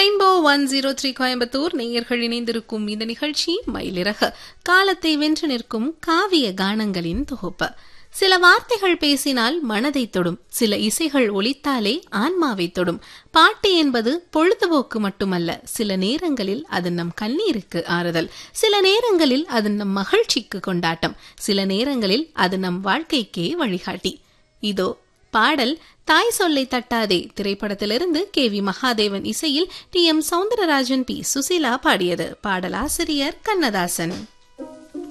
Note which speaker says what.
Speaker 1: rainbow one zero three Coimbatore நேயர்கள் இணைந்திருக்கும் இந்த நிகழ்ச்சி மயிலிறகு காலத்தை வென்று நிற்கும் காவிய கானங்களின் தொகுப்பு சில வார்த்தைகள் பேசினால் மனதை தொடும் சில இசைகள் ஒலித்தாலே ஆன்மாவை தொடும் பாட்டு என்பது பொழுதுபோக்கு மட்டுமல்ல சில நேரங்களில் அது நம் கண்ணீருக்கு ஆறுதல் சில நேரங்களில் அது நம் மகிழ்ச்சிக்கு கொண்டாட்டம் சில நேரங்களில் அது நம் வாழ்க்கைக்கே வழிகாட்டி இதோ பாடல் தாய் சொல்லை தட்டாதே திரைப்படத்திலிருந்து கே வி மகாதேவன் இசையில் T M Soundararajan P Susheela பாடியது பாடலாசிரியர் கண்ணதாசன்